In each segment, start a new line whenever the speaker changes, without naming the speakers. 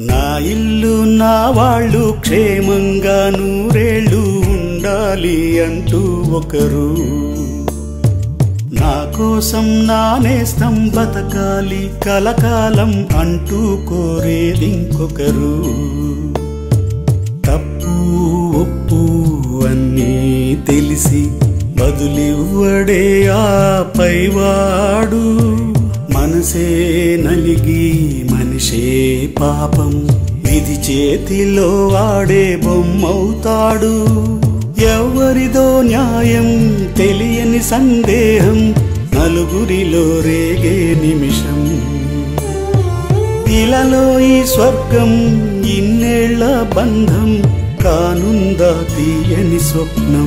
నా ఇల్లు నా వాళ్ళు క్షేమంగా నూరేళ్ళు ఉండాలి అంటూ ఒకరు నా కోసం నా నేస్తం బతకాలి కలకాలం అంటూ కోరేది ఇంకొకరు తప్పు ఒప్పు అన్నీ తెలిసి బదులివ్వడే ఆ పైవాడు మనసే నలిగి మనిషే పాపం విధి చేతిలో ఆడే బొమ్మవుతాడు ఎవరిదో న్యాయం తెలియని సందేహం నలుగురిలో రేగే నిమిషం ఇలాలో ఈ స్వర్గం ఇన్నేళ్ల బంధం కానుందా తీయని స్వప్నం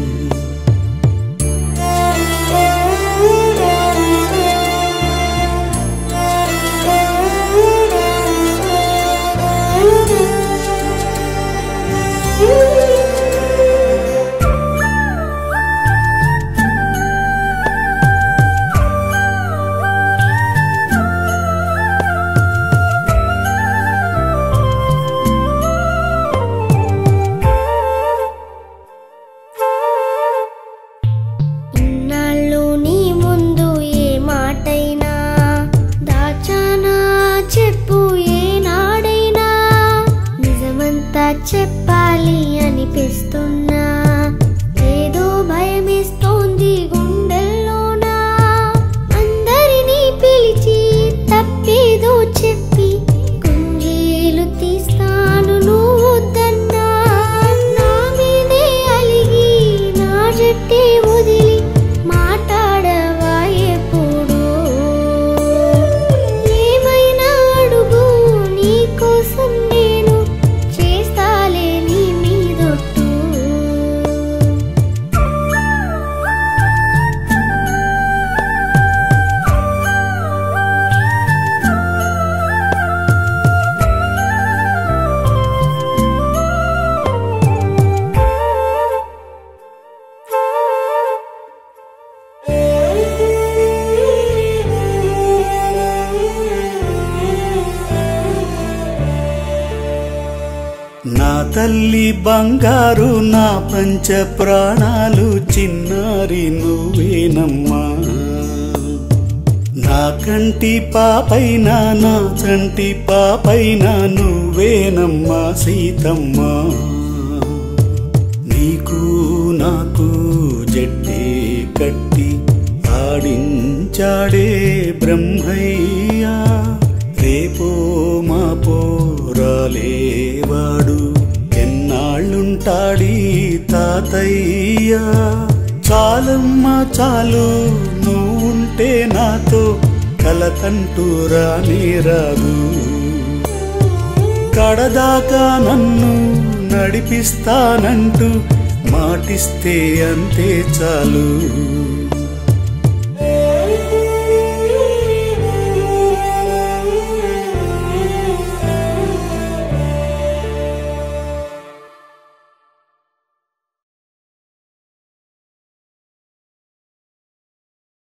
ఇన్నాళ్ళు నీ ముందు ఏ మాటైనా దాచానా చెప్పు ఏనాడైనా నిజమంతా చెప్పాలి అనిపిస్తున్నా ఏదో భయమేస్తోంది గుండెల్లోనా అందరినీ పిలిచి తప్పేదో చెప్పి కుంజీలు తీస్తాను నువ్వు వద్దన్నా నా మీదే అలిగి నా జట్టే వదిలి మాట్లాడవా ఎప్పుడు ఏమైనా అడుగు నీ కోసం నేను చేస్తాలే నీ మీదొట్టు
నా తల్లి బంగారు నా పంచ ప్రాణాలు చిన్నారి నువ్వేనమ్మా నా కంటి పాపైన నా చంటి పాపైన నువ్వేనమ్మా సీతమ్మ నీకు నాకు జట్టే కట్టి ఆడించాడే బ్రహ్మయ్యా రేపో మాపో రాలేవాడు ఎన్నాళ్ళుంటాడీ తాతయ్యా చాలమ్మా చాలు నువ్వుంటే నాతో కలతంటూ రానే రాదు కడదాకా నన్ను నడిపిస్తానంటూ మాటిస్తే అంతే చాలు